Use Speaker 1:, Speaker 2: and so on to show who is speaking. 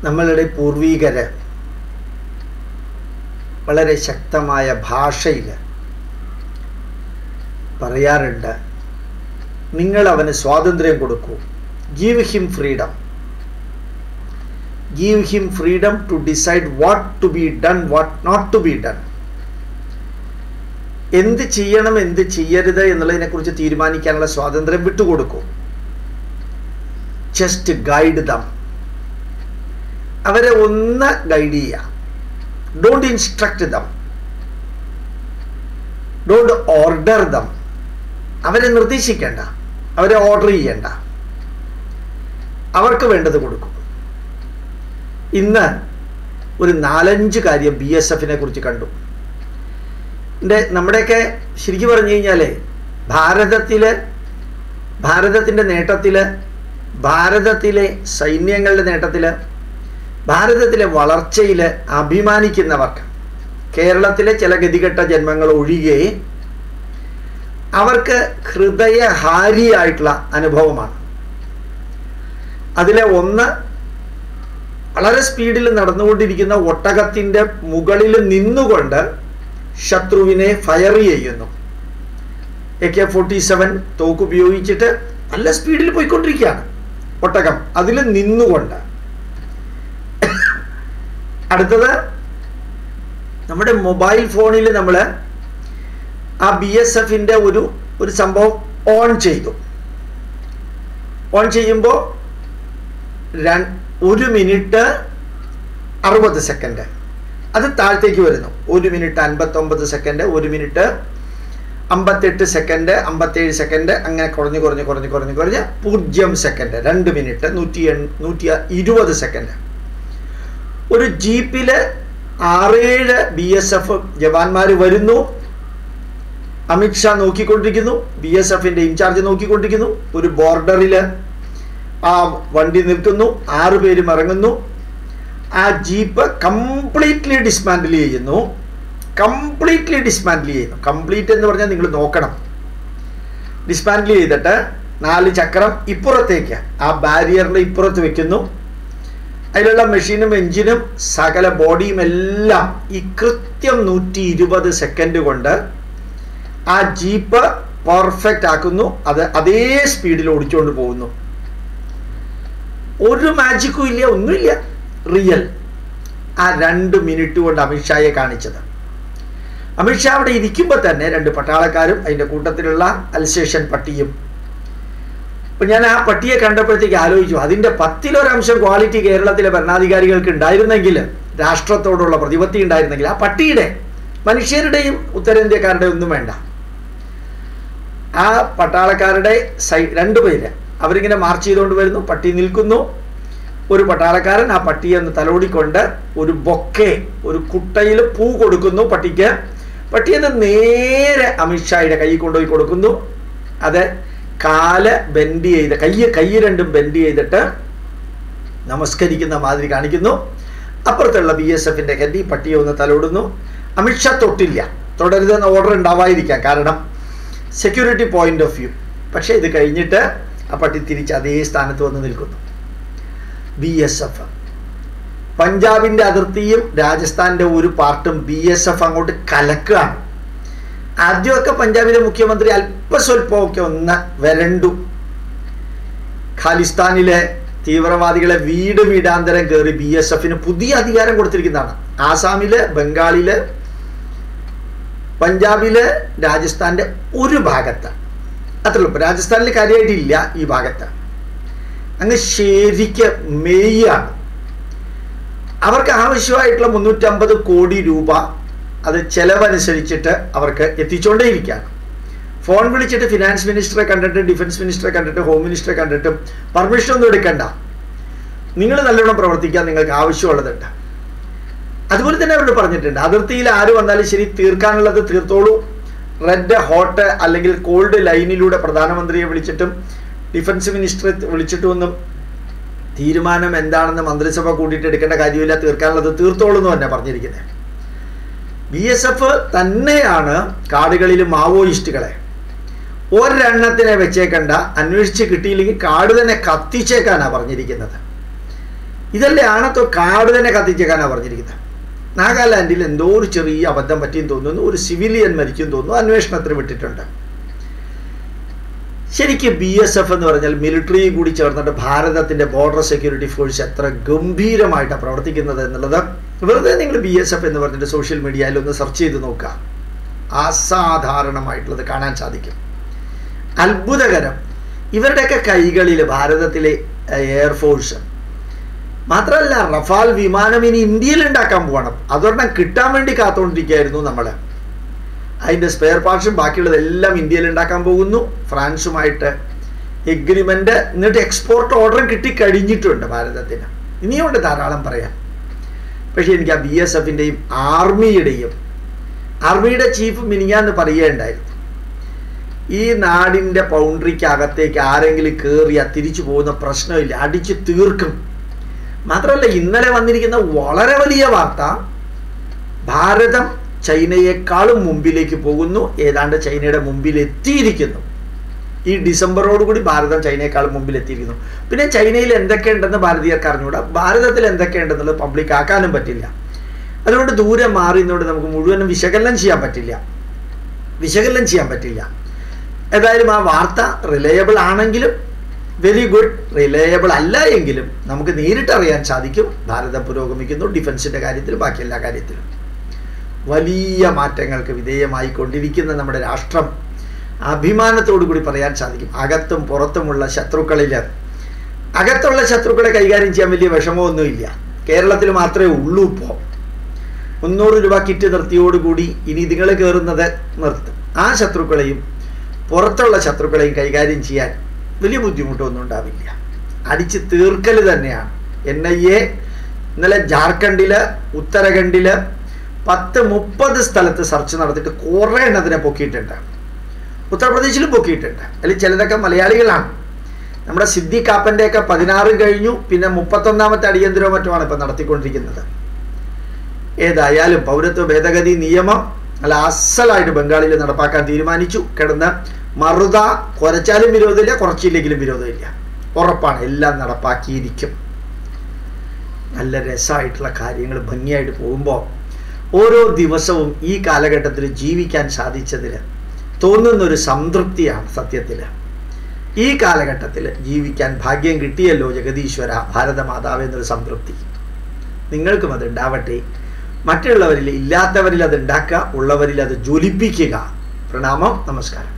Speaker 1: നമ്മളുടെ പൂർവീകര് വളരെ ശക്തമായ ഭാഷയിൽ പറയാറുണ്ട് നിങ്ങൾ അവന് സ്വാതന്ത്ര്യം കൊടുക്കൂ give him freedom give him freedom to decide what to be done what not to be done എന്ത് ചെയ്യണം എന്ത് ചെയ്യരുത് എന്നുള്ളതിനെ കുറിച്ച് തീരുമാനിക്കാനുള്ള സ്വാതന്ത്ര്യം വിട്ടുകൊടുക്കൂ ജസ്റ്റ് ഗൈഡ് ദം അവരെ ഒന്ന് ഗൈഡ് ചെയ്യുക don't instruct them don't order them അവരെ നിർദ്ദേശിക്കേണ്ട അവരെ ഓർഡർ ചെയ്യേണ്ട അവർക്ക് വേണ്ടത് കൊടുക്കും ഇന്ന് ഒരു നാലഞ്ച് കാര്യം ബി എസ് എഫിനെ കുറിച്ച് കണ്ടു എൻ്റെ നമ്മുടെയൊക്കെ ശരിക്കും പറഞ്ഞു കഴിഞ്ഞാൽ ഭാരതത്തിലെ ഭാരതത്തിൻ്റെ നേട്ടത്തിൽ ഭാരതത്തിലെ സൈന്യങ്ങളുടെ നേട്ടത്തിൽ ഭാരതത്തിലെ വളർച്ചയിൽ അഭിമാനിക്കുന്നവർക്ക് കേരളത്തിലെ ചില ഗതികെട്ട ജന്മങ്ങൾ ഒഴികെ അവർക്ക് ഹൃദയഹാരിയായിട്ടുള്ള അനുഭവമാണ് അതിലെ ഒന്ന് വളരെ സ്പീഡിൽ നടന്നുകൊണ്ടിരിക്കുന്ന ഒട്ടകത്തിൻ്റെ മുകളിൽ നിന്നുകൊണ്ട് ശത്രുവിനെ ഫയർ ചെയ്യുന്നു എ കെ ഫോർട്ടി സെവൻ തോക്ക് ഉപയോഗിച്ചിട്ട് നല്ല സ്പീഡിൽ പോയിക്കൊണ്ടിരിക്കുകയാണ് ഒട്ടകം അതിൽ നിന്നുകൊണ്ട് അടുത്തത് നമ്മുടെ മൊബൈൽ ഫോണിൽ നമ്മൾ ആ ബി എസ് എഫിൻ്റെ ഒരു ഒരു സംഭവം ഓൺ ചെയ്തു ഓൺ ചെയ്യുമ്പോൾ ഒരു മിനിറ്റ് അറുപത് സെക്കൻഡ് അത് താഴത്തേക്ക് വരുന്നു ഒരു മിനിറ്റ് അൻപത്തൊമ്പത് സെക്കൻഡ് ഒരു മിനിറ്റ് അമ്പത്തെട്ട് സെക്കൻഡ് അമ്പത്തേഴ് സെക്കൻഡ് അങ്ങനെ കുറഞ്ഞ് കുറഞ്ഞ് കുറഞ്ഞ് കുറഞ്ഞ് കുറഞ്ഞ് പൂജ്യം സെക്കൻഡ് രണ്ട് മിനിറ്റ് നൂറ്റി എൺ നൂറ്റി ഇരുപത് സെക്കൻഡ് ഒരു ജീപ്പിൽ ആറേഴ് ബി എസ് എഫ് ജവാന്മാർ വരുന്നു അമിത്ഷാ നോക്കിക്കൊണ്ടിരിക്കുന്നു ബി എസ് എഫിൻ്റെ ഇൻചാർജ് നോക്കിക്കൊണ്ടിരിക്കുന്നു ഒരു ബോർഡറിൽ ആ വണ്ടി നിൽക്കുന്നു ആറ് പേരും ഇറങ്ങുന്നു ആ ജീപ്പ് കംപ്ലീറ്റ്ലി ഡിസ്മാൻഡിൽ ചെയ്യുന്നു കംപ്ലീറ്റ്ലി ഡിസ്മാൻഡിൽ ചെയ്യുന്നു കംപ്ലീറ്റ് എന്ന് പറഞ്ഞാൽ നിങ്ങൾ നോക്കണം ഡിസ്മാൻഡിൽ ചെയ്തിട്ട് നാല് ചക്രം ഇപ്പുറത്തേക്ക് ആ ബാരിയറിൻ്റെ ഇപ്പുറത്ത് വെക്കുന്നു അതിലുള്ള മെഷീനും എഞ്ചിനും സകല ബോഡിയും എല്ലാം ഈ കൃത്യം നൂറ്റി ഇരുപത് സെക്കൻഡ് കൊണ്ട് ആ ജീപ്പ് പെർഫെക്റ്റ് ആക്കുന്നു അത് അതേ സ്പീഡിൽ ഓടിച്ചുകൊണ്ട് പോകുന്നു ഒരു മാജിക്കും ഇല്ല ഒന്നുമില്ല റിയൽ ആ രണ്ട് മിനിറ്റ് കൊണ്ട് അമിത്ഷായെ കാണിച്ചത് അമിത്ഷാ അവിടെ ഇരിക്കുമ്പോൾ തന്നെ രണ്ട് പട്ടാളക്കാരും അതിൻ്റെ കൂട്ടത്തിലുള്ള അൽസേഷൻ പട്ടിയും അപ്പം ഞാൻ ആ പട്ടിയെ കണ്ടപ്പോഴത്തേക്ക് ആലോചിച്ചു അതിൻ്റെ പത്തിലൊരംശം ക്വാളിറ്റി കേരളത്തിലെ ഭരണാധികാരികൾക്ക് ഉണ്ടായിരുന്നെങ്കിൽ രാഷ്ട്രത്തോടുള്ള പ്രതിപത്തി ഉണ്ടായിരുന്നെങ്കിൽ ആ പട്ടിയുടെ മനുഷ്യരുടെയും ഉത്തരേന്ത്യക്കാരുടെയും ഒന്നും വേണ്ട ആ പട്ടാളക്കാരുടെ സൈ രണ്ടുപേര് അവരിങ്ങനെ മാർച്ച് ചെയ്തുകൊണ്ട് വരുന്നു പട്ടി നിൽക്കുന്നു ഒരു പട്ടാളക്കാരൻ ആ പട്ടിയെ ഒന്ന് തലോടിക്കൊണ്ട് ഒരു ബൊക്കെ ഒരു കുട്ടയിൽ പൂ കൊടുക്കുന്നു പട്ടിക്ക് പട്ടിയെന്ന് നേരെ അമിത്ഷായുടെ കൈ കൊണ്ടുപോയി കൊടുക്കുന്നു അത് കാല് ബെൻഡ് ചെയ്ത് കൈ കൈ രണ്ടും ബെൻഡ് ചെയ്തിട്ട് നമസ്കരിക്കുന്ന മാതിരി കാണിക്കുന്നു അപ്പുറത്തുള്ള ബി എസ് എഫിൻ്റെ കന്റി പട്ടിയെ ഒന്ന് തലോടുന്നു അമിത്ഷാ തൊട്ടില്ല തുടരുതെന്ന ഓർഡർ ഉണ്ടാവാതിരിക്കാം കാരണം സെക്യൂരിറ്റി പോയിന്റ് ഓഫ് വ്യൂ പക്ഷേ ഇത് കഴിഞ്ഞിട്ട് ആ പട്ടി തിരിച്ച് അതേ സ്ഥാനത്ത് വന്ന് നിൽക്കുന്നു ബി എസ് എഫ് പഞ്ചാബിൻ്റെ അതിർത്തിയും രാജസ്ഥാൻ്റെ ഒരു പാർട്ടും ബി എസ് എഫ് അങ്ങോട്ട് കലക്കുകയാണ് ആദ്യമൊക്കെ പഞ്ചാബിലെ മുഖ്യമന്ത്രി അല്പസ്വല്പമൊക്കെ ഒന്ന് വരണ്ടു ഖാലിസ്ഥാനിലെ തീവ്രവാദികളെ വീട് വീടാന്തരം കയറി ബി എസ് എഫിന് പുതിയ അധികാരം കൊടുത്തിരിക്കുന്നതാണ് ആസാമില് ബംഗാളില് പഞ്ചാബില് രാജസ്ഥാന്റെ ഒരു ഭാഗത്ത് അത്രേ ഉള്ളൂ രാജസ്ഥാനിൽ കാര്യമായിട്ടില്ല ഈ ഭാഗത്ത് അങ്ങ് ശരിക്ക് മെയ്യാണ് അവർക്ക് ആവശ്യമായിട്ടുള്ള മുന്നൂറ്റമ്പത് കോടി രൂപ അത് ചെലവനുസരിച്ചിട്ട് അവർക്ക് എത്തിച്ചുകൊണ്ടേയിരിക്കുകയാണ് ഫോൺ വിളിച്ചിട്ട് ഫിനാൻസ് മിനിസ്റ്ററെ കണ്ടിട്ട് ഡിഫൻസ് മിനിസ്റ്ററെ കണ്ടിട്ട് ഹോം മിനിസ്റ്ററെ കണ്ടിട്ടും പെർമിഷൻ ഒന്നും എടുക്കണ്ട നിങ്ങൾ നല്ലോണം പ്രവർത്തിക്കാൻ നിങ്ങൾക്ക് ആവശ്യമുള്ളതുണ്ട് അതുപോലെ തന്നെ അവരോട് പറഞ്ഞിട്ടുണ്ട് അതിർത്തിയിൽ ആര് വന്നാലും ശരി തീർക്കാനുള്ളത് തീർത്തോളൂ റെഡ് ഹോട്ട് അല്ലെങ്കിൽ കോൾഡ് ലൈനിലൂടെ പ്രധാനമന്ത്രിയെ വിളിച്ചിട്ടും ഡിഫൻസ് മിനിസ്റ്ററെ വിളിച്ചിട്ടും ഒന്നും തീരുമാനം എന്താണെന്ന് മന്ത്രിസഭ കൂട്ടിയിട്ട് എടുക്കേണ്ട കാര്യമില്ല തീർക്കാനുള്ളത് തീർത്തോളൂ എന്ന് തന്നെ പറഞ്ഞിരിക്കുന്നത് ബി എസ് എഫ് തന്നെയാണ് കാടുകളിൽ മാവോയിസ്റ്റുകളെ ഒരെണ്ണത്തിനെ വെച്ചേക്കണ്ട അന്വേഷിച്ച് കിട്ടിയില്ലെങ്കിൽ കാട് തന്നെ കത്തിച്ചേക്കാനാണ് പറഞ്ഞിരിക്കുന്നത് ഇതല്ലേ ആണത്തോ കാട് തന്നെ കത്തിച്ചേക്കാനാണ് പറഞ്ഞിരിക്കുന്നത് നാഗാലാൻഡിൽ എന്തോ ഒരു ചെറിയ അബദ്ധം പറ്റിയും തോന്നുന്നു ഒരു സിവിലിയൻ മരിക്കും തോന്നുന്നു അന്വേഷണത്തിന് വിട്ടിട്ടുണ്ട് ശരിക്കും ബി എസ് എഫ് എന്ന് പറഞ്ഞാൽ മിലിറ്ററി കൂടി ചേർന്നിട്ട് ഭാരതത്തിന്റെ ബോർഡർ സെക്യൂരിറ്റി ഫോഴ്സ് എത്ര ഗംഭീരമായിട്ടാണ് പ്രവർത്തിക്കുന്നത് എന്നുള്ളത് വെറുതെ നിങ്ങൾ ബി എസ് എഫ് എന്ന് പറഞ്ഞിട്ട് സോഷ്യൽ മീഡിയയിൽ ഒന്ന് സെർച്ച് ചെയ്ത് നോക്കുക അസാധാരണമായിട്ടുള്ളത് കാണാൻ സാധിക്കും അത്ഭുതകരം ഇവരുടെയൊക്കെ കൈകളിൽ ഭാരതത്തിലെ എയർഫോഴ്സ് മാത്രമല്ല റഫാൽ വിമാനം ഇനി ഇന്ത്യയിൽ ഉണ്ടാക്കാൻ പോകണം അതൊരെണ്ണം കിട്ടാൻ വേണ്ടി കാത്തുകൊണ്ടിരിക്കുകയായിരുന്നു നമ്മൾ അതിൻ്റെ സ്പെയർ പാർട്സും ബാക്കിയുള്ളതെല്ലാം ഇന്ത്യയിൽ ഉണ്ടാക്കാൻ പോകുന്നു ഫ്രാൻസുമായിട്ട് എഗ്രിമെൻ്റ് എന്നിട്ട് എക്സ്പോർട്ട് ഓർഡർ കിട്ടിക്കഴിഞ്ഞിട്ടുണ്ട് ഭാരതത്തിന് ഇനിയുണ്ട് ധാരാളം പറയാം പക്ഷേ എനിക്ക് ആ ബി എസ് എഫിൻ്റെയും ആർമിയുടെയും ആർമിയുടെ ചീഫ് മിനിങ്ങാന്ന് പറയുകയുണ്ടായിരുന്നു ഈ നാടിൻ്റെ ബൗണ്ടറിക്കകത്തേക്ക് ആരെങ്കിലും കയറിയാൽ തിരിച്ചു പോകുന്ന പ്രശ്നമില്ല അടിച്ചു തീർക്കും മാത്രമല്ല ഇന്നലെ വന്നിരിക്കുന്ന വളരെ വലിയ വാർത്ത ഭാരതം ചൈനയെക്കാളും മുമ്പിലേക്ക് പോകുന്നു ഏതാണ്ട് ചൈനയുടെ മുമ്പിൽ എത്തിയിരിക്കുന്നു ഈ ഡിസംബറോടുകൂടി ഭാരതം ചൈനയെക്കാളും മുമ്പിൽ എത്തിയിരിക്കുന്നു പിന്നെ ചൈനയിൽ എന്തൊക്കെയുണ്ടെന്ന് ഭാരതീയർക്ക് അറിഞ്ഞുകൂടാ ഭാരതത്തിൽ എന്തൊക്കെയുണ്ടെന്നുള്ളത് പബ്ലിക് ആക്കാനും പറ്റില്ല അതുകൊണ്ട് ദൂരെ മാറി നിന്നുകൊണ്ട് നമുക്ക് മുഴുവനും വിശകലനം ചെയ്യാൻ പറ്റില്ല വിശകലനം ചെയ്യാൻ പറ്റില്ല ഏതായാലും ആ വാർത്ത റിലയബിൾ ആണെങ്കിലും വെരി ഗുഡ് റിലയബിൾ അല്ല എങ്കിലും നമുക്ക് നേരിട്ട് അറിയാൻ സാധിക്കും ഭാരതം പുരോഗമിക്കുന്നു ഡിഫൻസിൻ്റെ കാര്യത്തിലും ബാക്കി എല്ലാ കാര്യത്തിലും വലിയ മാറ്റങ്ങൾക്ക് വിധേയമായി കൊണ്ടിരിക്കുന്ന നമ്മുടെ രാഷ്ട്രം അഭിമാനത്തോടു കൂടി പറയാൻ സാധിക്കും അകത്തും പുറത്തുമുള്ള ശത്രുക്കളിൽ അകത്തുള്ള ശത്രുക്കളെ കൈകാര്യം ചെയ്യാൻ വലിയ വിഷമമൊന്നുമില്ല കേരളത്തിൽ മാത്രമേ ഉള്ളൂ ഇപ്പോൾ മുന്നൂറ് രൂപ കിറ്റ് നിർത്തിയോടുകൂടി ഇനി നിങ്ങൾ കയറുന്നത് നിർത്തും ആ ശത്രുക്കളെയും പുറത്തുള്ള ശത്രുക്കളെയും കൈകാര്യം ചെയ്യാൻ വലിയ ബുദ്ധിമുട്ടൊന്നും ഉണ്ടാവില്ല അടിച്ച് തീർക്കൽ തന്നെയാണ് എൻ ഐ എ ഇന്നലെ ജാർഖണ്ഡില് ഉത്തരാഖണ്ഡില് പത്ത് മുപ്പത് സ്ഥലത്ത് സെർച്ച് നടത്തിയിട്ട് കുറേ എണ്ണത്തിനെ പൊക്കിയിട്ടുണ്ട് ഉത്തർപ്രദേശിലും പൊക്കിയിട്ടുണ്ട് അതിൽ ചിലതൊക്കെ മലയാളികളാണ് നമ്മുടെ സിദ്ധി കാപ്പൻ്റെയൊക്കെ പതിനാറ് കഴിഞ്ഞു പിന്നെ മുപ്പത്തൊന്നാമത്തെ അടിയന്തരോ മറ്റുമാണ് ഇപ്പം നടത്തിക്കൊണ്ടിരിക്കുന്നത് ഏതായാലും പൗരത്വ ഭേദഗതി നിയമം അല്ല അസലായിട്ട് ബംഗാളിൽ നടപ്പാക്കാൻ തീരുമാനിച്ചു കിടന്ന് മറുത കുറച്ചാലും വിരോധമില്ല കുറച്ചില്ലെങ്കിലും വിരോധമില്ല ഉറപ്പാണ് എല്ലാം നടപ്പാക്കിയിരിക്കും നല്ല രസമായിട്ടുള്ള കാര്യങ്ങൾ ഭംഗിയായിട്ട് പോകുമ്പോൾ ഓരോ ദിവസവും ഈ കാലഘട്ടത്തിൽ ജീവിക്കാൻ സാധിച്ചതിൽ തോന്നുന്നൊരു സംതൃപ്തിയാണ് സത്യത്തിൽ ഈ കാലഘട്ടത്തിൽ ജീവിക്കാൻ ഭാഗ്യം കിട്ടിയല്ലോ ജഗദീശ്വര ഭാരതമാതാവ് എന്നൊരു സംതൃപ്തി നിങ്ങൾക്കും അത് ഉണ്ടാവട്ടെ മറ്റുള്ളവരിൽ ഇല്ലാത്തവരിൽ അത് ഉണ്ടാക്കുക ഉള്ളവരിൽ അത് ജ്വലിപ്പിക്കുക പ്രണാമം നമസ്കാരം